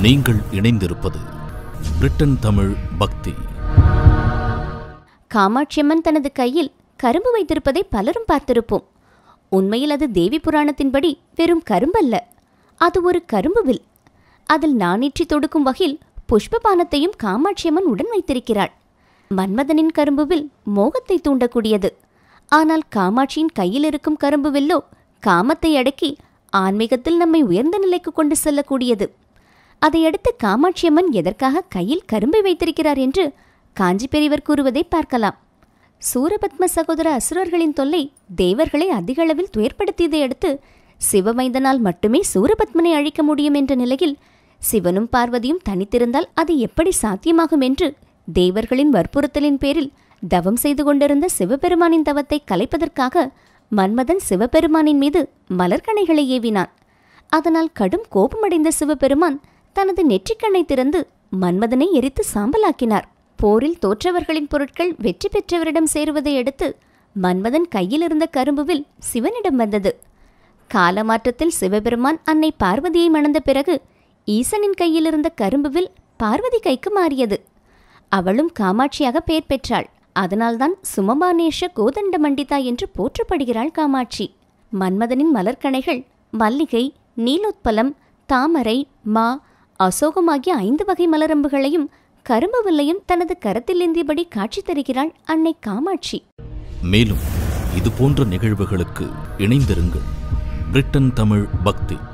நீங்கள் இணைந்திருப்பது பிரிட்டன் தமிழ் பக்தி காமாட்சியம்மன் தனது கையில் கரும்பு வைத்திருப்பதை பலரும் பார்த்திருப்போம் உண்மையில் அது தேவி புராணத்தின்படி வெறும் கரும்பல்ல அது ஒரு கரும்பு வில் அதில் நாணேற்றி தொடுக்கும் வகையில் புஷ்பபானத்தையும் காமாட்சியம்மன் உடன் வைத்திருக்கிறாள் மன்மதனின் கரும்பு வில் மோகத்தை தூண்டக்கூடியது ஆனால் காமாட்சியின் கையில் இருக்கும் கரும்பு வில்லோ காமத்தை அடக்கி ஆன்மீகத்தில் நம்மை உயர்ந்த நிலைக்கு கொண்டு செல்லக்கூடியது அதையடுத்து காமாட்சியம்மன் எதற்காக கையில் கரும்பை வைத்திருக்கிறார் என்று காஞ்சி பெரியவர் கூறுவதை பார்க்கலாம் சூரபத்ம சகோதர அசுரர்களின் தொல்லை தேவர்களை அதிக அளவில் துயர்படுத்தியதை அடுத்து சிவமைந்தனால் மட்டுமே சூரபத்மனை அழிக்க முடியும் என்ற நிலையில் சிவனும் பார்வதியும் தனித்திருந்தால் அது எப்படி சாத்தியமாகும் என்று தேவர்களின் வற்புறுத்தலின் பேரில் தவம் செய்து கொண்டிருந்த சிவபெருமானின் தவத்தை கலைப்பதற்காக மன்மதன் சிவபெருமானின் மீது மலர்கணைகளை ஏவினான் அதனால் கடும் கோபமடைந்த சிவபெருமான் தனது நெற்றிக்கண்ணை திறந்து மன்மதனை எரித்து சாம்பலாக்கினார் போரில் தோற்றவர்களின் பொருட்கள் வெற்றி பெற்றவரிடம் சேருவதை அடுத்து மன்மதன் கையில் இருந்த கரும்புவில் சிவனிடம் வந்தது காலமாற்றத்தில் சிவபெருமான் அன்னை பார்வதியை மணந்த பிறகு ஈசனின் கையில் இருந்த கரும்புவில் பார்வதி கைக்கு மாறியது அவளும் காமாட்சியாக பெயர் பெற்றாள் அதனால்தான் சுமபானேஷ கோதண்ட மண்டிதா என்று போற்றப்படுகிறாள் காமாட்சி மன்மதனின் மலர்கணைகள் மல்லிகை நீலோத்பலம் தாமரை மா அசோகம் ஆகிய ஐந்து வகை மலரம்புகளையும் கரும்பு வில்லையும் தனது கரத்தில் ஏந்தியபடி காட்சி தருகிறாள் அன்னை காமாட்சி மேலும் இது போன்ற நிகழ்வுகளுக்கு இணைந்திருங்கள் பிரிட்டன் தமிழ் பக்தி